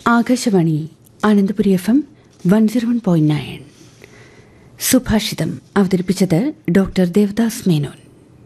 Akashvani Ananthapuri F M one zero one point nine സുഭാഷിതം അവതരിപ്പിച്ചത് doctor Devdas Menon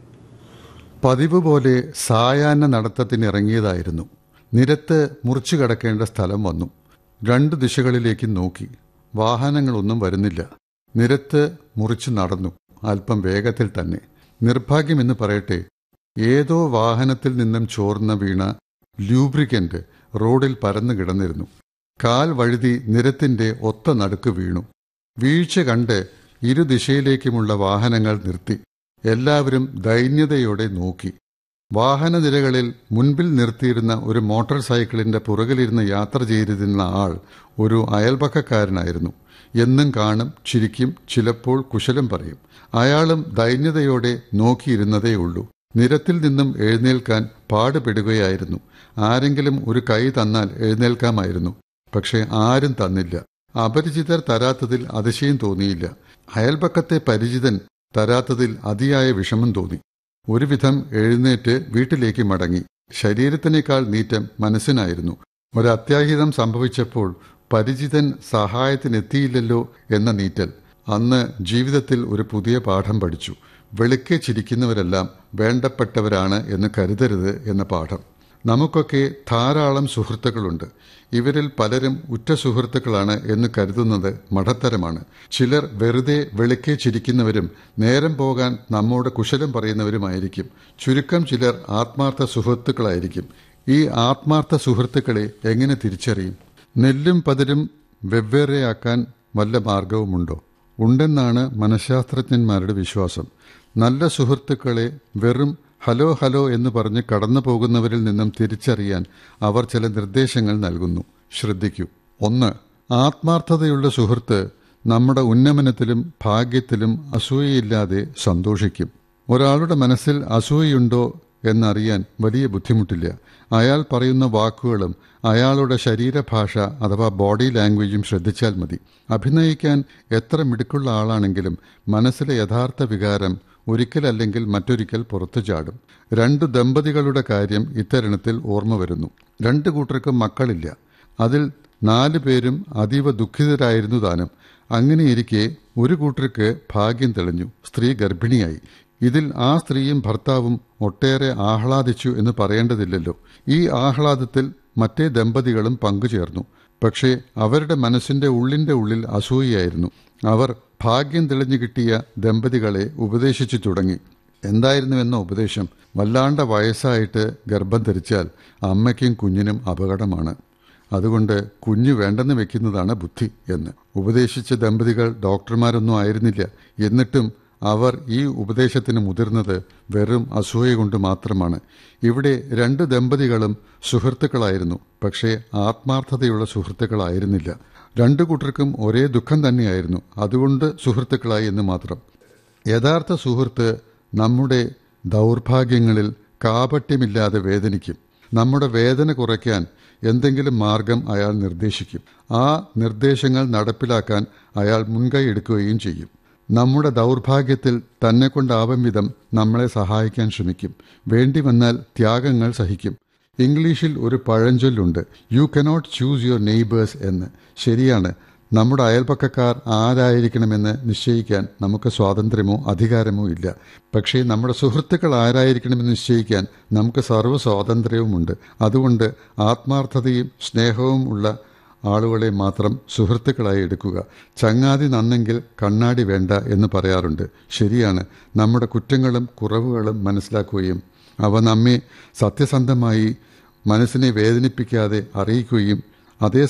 പതിവ് പോലെ സായാഹ്ന നടത്തത്തിനിറങ്ങിയതായിരുന്നു നിരത്ത് മുറിച്ചു കടക്കേണ്ട സ്ഥലം വന്നു രണ്ടു ദിശകളിലേക്ക് നോക്കി വാഹനങ്ങളൊന്നും വരുന്നില്ല നിരത്ത് മുറിച്ചു നടന്നു അല്പം വേഗത്തിൽ തന്നെ നിർഭാഗ്യമെന്ന് പറയട്ടെ ഏതോ വാഹനത്തിൽ നിന്നും ചോർന്ന വീണ ലൂബ്രിക്കന്റ് റോഡിൽ പരന്നു കിടന്നിരുന്നു കാൽ വഴുതി നിരത്തിന്റെ ഒത്ത നടുക്ക് വീണു വീഴ്ച കണ്ട് ഇരുദിശയിലേക്കുമുള്ള വാഹനങ്ങൾ നിർത്തി എല്ലാവരും ദൈന്യതയോടെ നോക്കി വാഹനനിരകളിൽ മുൻപിൽ നിർത്തിയിരുന്ന ഒരു മോട്ടോർ സൈക്കിളിന്റെ പുറകിലിരുന്ന് യാത്ര ചെയ്തിരുന്ന ആൾ ഒരു അയൽപക്കക്കാരനായിരുന്നു എന്നും കാണും ചിരിക്കും ചിലപ്പോൾ കുശലം പറയും അയാളും ദൈന്യതയോടെ നോക്കിയിരുന്നതേ ഉള്ളൂ നിരത്തിൽ നിന്നും എഴുന്നേൽക്കാൻ പാടുപെടുകയായിരുന്നു ആരെങ്കിലും ഒരു കൈ തന്നാൽ എഴുന്നേൽക്കാമായിരുന്നു പക്ഷെ ആരും തന്നില്ല അപരിചിതർ തരാത്തതിൽ അതിശയം തോന്നിയില്ല അയൽപക്കത്തെ പരിചിതൻ തരാത്തതിൽ അതിയായ വിഷമം തോന്നി ഒരുവിധം എഴുന്നേറ്റ് വീട്ടിലേക്ക് മടങ്ങി ശരീരത്തിനേക്കാൾ നീറ്റം മനസ്സിനായിരുന്നു ഒരു അത്യാഹിതം സംഭവിച്ചപ്പോൾ പരിചിതൻ സഹായത്തിനെത്തിയില്ലല്ലോ എന്ന നീറ്റൽ അന്ന് ജീവിതത്തിൽ ഒരു പുതിയ പാഠം പഠിച്ചു വെളുക്കെ ചിരിക്കുന്നവരെല്ലാം വേണ്ടപ്പെട്ടവരാണ് എന്ന് കരുതരുത് എന്ന പാഠം നമുക്കൊക്കെ ധാരാളം സുഹൃത്തുക്കളുണ്ട് ഇവരിൽ പലരും ഉറ്റ സുഹൃത്തുക്കളാണ് എന്ന് കരുതുന്നത് മഠത്തരമാണ് ചിലർ വെറുതെ വെളുക്കെ ചിരിക്കുന്നവരും നേരം പോകാൻ നമ്മോട് കുശലം പറയുന്നവരുമായിരിക്കും ചുരുക്കം ചിലർ ആത്മാർത്ഥ സുഹൃത്തുക്കളായിരിക്കും ഈ ആത്മാർത്ഥ സുഹൃത്തുക്കളെ എങ്ങനെ തിരിച്ചറിയും നെല്ലും പതിരും വെവ്വേറെയാക്കാൻ വല്ല മാർഗവുമുണ്ടോ ഉണ്ടെന്നാണ് മനഃശാസ്ത്രജ്ഞന്മാരുടെ വിശ്വാസം നല്ല സുഹൃത്തുക്കളെ വെറും ഹലോ ഹലോ എന്ന് പറഞ്ഞ് കടന്നു പോകുന്നവരിൽ നിന്നും തിരിച്ചറിയാൻ അവർ ചില നിർദ്ദേശങ്ങൾ നൽകുന്നു ശ്രദ്ധിക്കൂ ഒന്ന് ആത്മാർത്ഥതയുള്ള സുഹൃത്ത് നമ്മുടെ ഉന്നമനത്തിലും ഭാഗ്യത്തിലും അസൂയയില്ലാതെ സന്തോഷിക്കും ഒരാളുടെ മനസ്സിൽ അസൂയയുണ്ടോ എന്നറിയാൻ വലിയ ബുദ്ധിമുട്ടില്ല അയാൾ പറയുന്ന വാക്കുകളും അയാളുടെ ശരീരഭാഷ അഥവാ ബോഡി ലാംഗ്വേജും ശ്രദ്ധിച്ചാൽ മതി അഭിനയിക്കാൻ എത്ര മിടുക്കുള്ള ആളാണെങ്കിലും മനസ്സിലെ യഥാർത്ഥ വികാരം ഒരിക്കലല്ലെങ്കിൽ മറ്റൊരിക്കൽ പുറത്തു ചാടും രണ്ടു ദമ്പതികളുടെ കാര്യം ഇത്തരണത്തിൽ ഓർമ്മ വരുന്നു രണ്ടു കൂട്ടർക്കും മക്കളില്ല അതിൽ നാലു പേരും അതീവ ദുഃഖിതരായിരുന്നു താനും അങ്ങനെയിരിക്കെ ഒരു കൂട്ടർക്ക് ഭാഗ്യം തെളിഞ്ഞു സ്ത്രീ ഗർഭിണിയായി ഇതിൽ ആ സ്ത്രീയും ഭർത്താവും ഒട്ടേറെ ആഹ്ലാദിച്ചു എന്ന് പറയേണ്ടതില്ലല്ലോ ഈ ആഹ്ലാദത്തിൽ മറ്റേ ദമ്പതികളും പങ്കുചേർന്നു പക്ഷേ അവരുടെ മനസ്സിന്റെ ഉള്ളിന്റെ ഉള്ളിൽ അസൂയയായിരുന്നു അവർ ഭാഗ്യം തെളിഞ്ഞു കിട്ടിയ ദമ്പതികളെ ഉപദേശിച്ചു തുടങ്ങി എന്തായിരുന്നുവെന്ന ഉപദേശം വല്ലാണ്ട വയസ്സായിട്ട് ഗർഭം ധരിച്ചാൽ അമ്മയ്ക്കും കുഞ്ഞിനും അപകടമാണ് അതുകൊണ്ട് കുഞ്ഞു വേണ്ടെന്ന് വെക്കുന്നതാണ് ബുദ്ധി എന്ന് ഉപദേശിച്ച ദമ്പതികൾ ഡോക്ടർമാരൊന്നും ആയിരുന്നില്ല എന്നിട്ടും അവർ ഈ ഉപദേശത്തിന് മുതിർന്നത് വെറും അസൂയ കൊണ്ട് മാത്രമാണ് ഇവിടെ രണ്ട് ദമ്പതികളും സുഹൃത്തുക്കളായിരുന്നു പക്ഷേ ആത്മാർത്ഥതയുള്ള സുഹൃത്തുക്കളായിരുന്നില്ല രണ്ടു കൂട്ടർക്കും ഒരേ ദുഃഖം തന്നെയായിരുന്നു അതുകൊണ്ട് സുഹൃത്തുക്കളായി എന്ന് മാത്രം യഥാർത്ഥ സുഹൃത്ത് നമ്മുടെ ദൗർഭാഗ്യങ്ങളിൽ കാപട്യമില്ലാതെ വേദനിക്കും നമ്മുടെ വേദന കുറയ്ക്കാൻ എന്തെങ്കിലും മാർഗം അയാൾ നിർദ്ദേശിക്കും ആ നിർദ്ദേശങ്ങൾ നടപ്പിലാക്കാൻ അയാൾ മുൻകൈ എടുക്കുകയും ചെയ്യും നമ്മുടെ ദൗർഭാഗ്യത്തിൽ തന്നെ കൊണ്ടാവും വിധം നമ്മളെ സഹായിക്കാൻ ശ്രമിക്കും വേണ്ടി വന്നാൽ ത്യാഗങ്ങൾ സഹിക്കും ഇംഗ്ലീഷിൽ ഒരു പഴഞ്ചൊല്ലുണ്ട് you cannot choose your neighbours എന്ന് ശരിയാണ് നമ്മുടെ അയൽപക്കക്കാർ ആരായിരിക്കണമെന്ന് നിശ്ചയിക്കാൻ നമുക്ക് സ്വാതന്ത്ര്യമോ അധികാരമോ ഇല്ല പക്ഷേ നമ്മുടെ സുഹൃത്തുക്കൾ ആരായിരിക്കണമെന്ന് നിശ്ചയിക്കാൻ നമുക്ക് സർവ്വ സ്വാതന്ത്ര്യവുമുണ്ട് അതുകൊണ്ട് ആത്മാർത്ഥതയും സ്നേഹവും ഉള്ള ആളുകളെ മാത്രം സുഹൃത്തുക്കളായി എടുക്കുക ചങ്ങാതി നന്നെങ്കിൽ കണ്ണാടി വേണ്ട എന്ന് പറയാറുണ്ട് ശരിയാണ് നമ്മുടെ കുറ്റങ്ങളും കുറവുകളും മനസ്സിലാക്കുകയും അവ നമ്മെ സത്യസന്ധമായി മനസ്സിനെ വേദനിപ്പിക്കാതെ അറിയിക്കുകയും അതേ